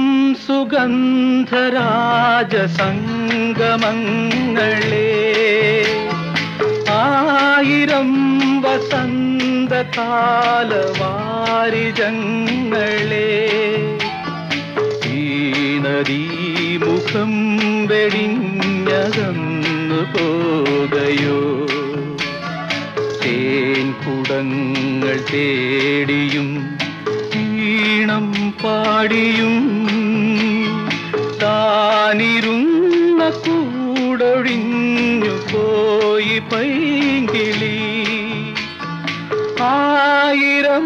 സുഗന്ധരാജസംഗമങ്ങളെ ആയിരം വസന്തകാലവാരിജങ്ങളെ ഈ നദീമുഖം വെടിഞ്ഞകന്നു പോകയോ തേൻ കുടങ്ങൾ തേടിയും ഈണം പാടിയും താനിരുന്ന കൂടൊഴിഞ്ഞു പോയി പൈങ്കിളി ആയിരം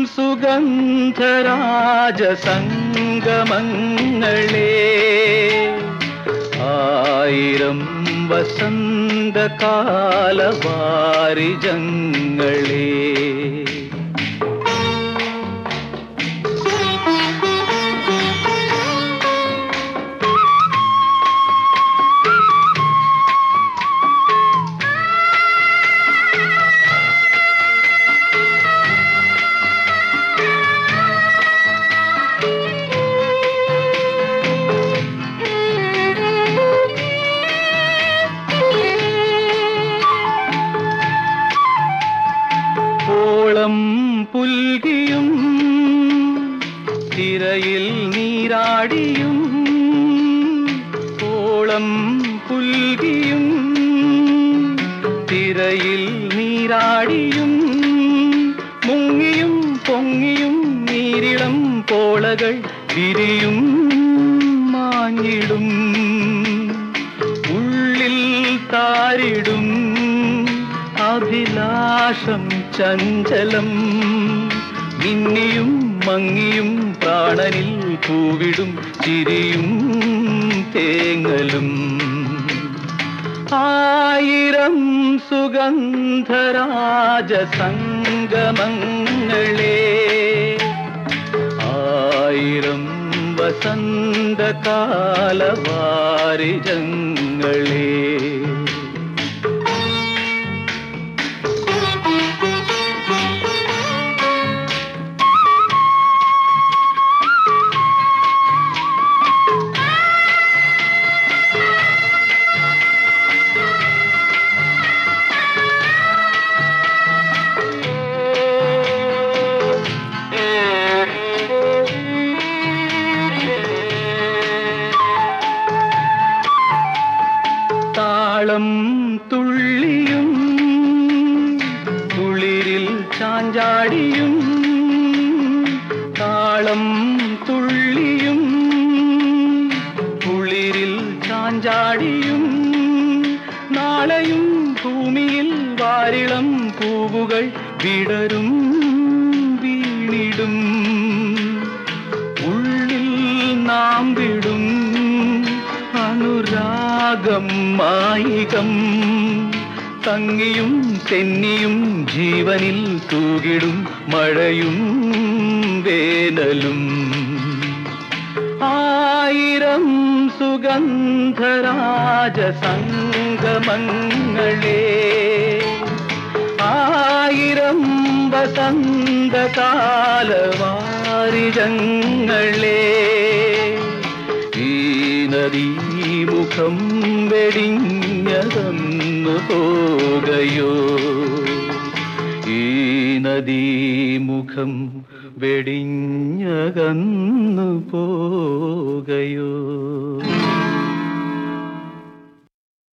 സുഗന്ധരാജസംഗമങ്ങളെ ആയിരം വസന്തകാലവാരിജങ്ങളെ ഓളം പുൽകിയും തിരയിൽ നീരാടിയും ഓളം പുൽകിയും തിരയിൽ നീരാടിയും മുങ്ങിയും പൊങ്ങിയും നീരിളം പോളകൾ വിരിയും മാഞ്ഞിടും ഉള്ളിൽ താരിടും അഭിലാഷം ചഞ്ചലം മിന്നിയും മങ്ങിയും പ്രാണനിൽ പൂവിടും ചിരിയും തേങ്ങലും ആയിരം സുഗന്ധരാജസംഗമങ്ങളെ ആയിരം വസന്തകാലവാരിജങ്ങളെ താളം തുള്ളിയും കുളിരിൽ ചാഞ്ചാടിയും താളം തുള്ളിയും കുളിരിൽ ചാഞ്ചാടിയും നാളെയും ഭൂമിയിൽ വാരിളം പൂവുകൾ വിടരും വീണിടും ഉള്ളിൽ നാം വിടും അനുരാഗം മായികം തങ്ങിയും തെന്നിയും ജീവനിൽ തൂകിടും മഴയും വേനലും ആയിരം സുഗന്ധരാജസംഗമങ്ങളെ ആയിരം വസന്തകാലവാരിജങ്ങളെ ഈ നദീമുഖം വെടിഞ്ഞകന്നു പോകയോ ഈ നദീമുഖം വെടിഞ്ഞകന്നു പോകയോ